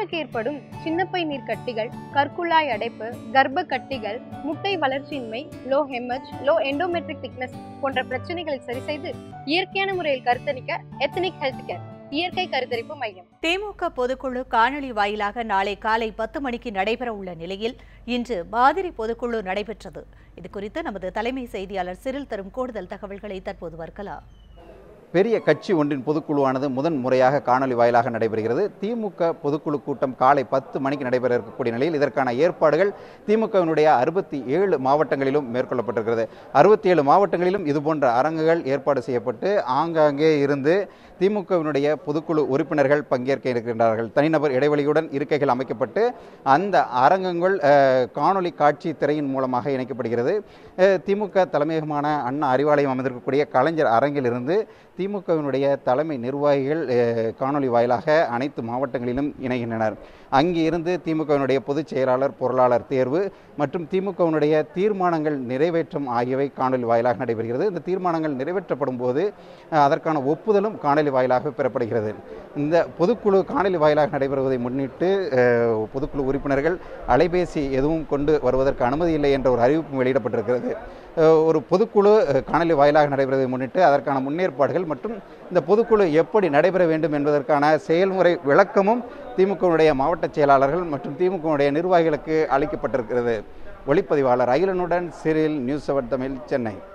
பெண்களுக்கு ஏற்படும் சின்னப்பை நீர் கட்டிகள் கற்குழாய் அடைப்பு கர்ப்ப கட்டிகள் முட்டை வளர்ச்சியின்மை லோ ஹெமஜ் லோ எண்டோமெட்ரிக் திக்னஸ் போன்ற பிரச்சனைகளை சரி செய்து இயற்கையான முறையில் கருத்தரிக்க எத்தனிக் ஹெல்த் கேர் இயற்கை கருத்தரிப்பு மையம் திமுக பொதுக்குழு காணொலி வாயிலாக நாளை காலை பத்து மணிக்கு நடைபெற உள்ள நிலையில் இன்று மாதிரி பொதுக்குழு நடைபெற்றது இது குறித்து நமது தலைமை செய்தியாளர் சிறில் தரும் கூடுதல் தகவல்களை தற்போது பார்க்கலாம் பெரிய கட்சி ஒன்றின் பொதுக்குழுவானது முதன் முறையாக காணொலி வாயிலாக நடைபெறுகிறது திமுக பொதுக்குழு கூட்டம் காலை பத்து மணிக்கு நடைபெற இருக்கக்கூடிய நிலையில் இதற்கான ஏற்பாடுகள் திமுகவினுடைய அறுபத்தி ஏழு மாவட்டங்களிலும் மேற்கொள்ளப்பட்டிருக்கிறது அறுபத்தி ஏழு மாவட்டங்களிலும் இதுபோன்ற அரங்குகள் ஏற்பாடு செய்யப்பட்டு ஆங்காங்கே இருந்து திமுகவினுடைய பொதுக்குழு உறுப்பினர்கள் பங்கேற்க இருக்கின்றார்கள் தனிநபர் இடைவெளியுடன் இருக்கைகள் அமைக்கப்பட்டு அந்த அரங்கங்கள் அஹ், காணொளி காட்சி திரையின் மூலமாக இணைக்கப்படுகிறது அஹ், திமுக தலைமையகமான அண்ணா அறிவாலயம் அமைந்திருக்கக்கூடிய கலைஞர் அரங்கிலிருந்து திமுகவினுடைய தலைமை நிர்வாகிகள் அஹ், காணொளி வாயிலாக அனைத்து மாவட்டங்களிலும் இணைகின்றனர் அங்கே இருந்து திமுகவினுடைய பொதுச் செயலாளர் பொருளாளர் தேர்வு மற்றும் திமுகவினுடைய தீர்மானங்கள் நிறைவேற்றம் ஆகியவை காணொலி வாயிலாக நடைபெறுகிறது இந்த தீர்மானங்கள் நிறைவேற்றப்படும் போது அஹ், அதற்கான ஒப்புதலும் காணொலி வாயிலாக பெறப்படுகிறது இந்த பொதுக்குழு காணொலி வாயிலாக நடைபெறுவதை முன்னிட்டு அஹ், பொதுக்குழு உறுப்பினர்கள் அலைபேசி எதுவும் கொண்டு வருவதற்கு அனுமதி இல்லை என்ற ஒரு அறிவிப்பு வெளியிடப்பட்டிருக்கிறது அஹ், ஒரு பொதுக்குழு அஹ், காணொலி வாயிலாக நடைபெறுவதை முன்னிட்டு அதற்கான முன்னேற்பாடுகள் மற்றும் இந்த பொதுக்குழு எப்படி நடைபெற வேண்டும் என்பதற்கான செயல்முறை விளக்கமும் திமுகவுடைய மாவட்ட செயலாளர்கள் மற்றும் திமுகவுடைய நிர்வாகிகளுக்கு அளிக்கப்பட்டிருக்கிறது ஒளிப்பதிவாளர் அகிலனுடன் Cyril news seven Tamil Chennai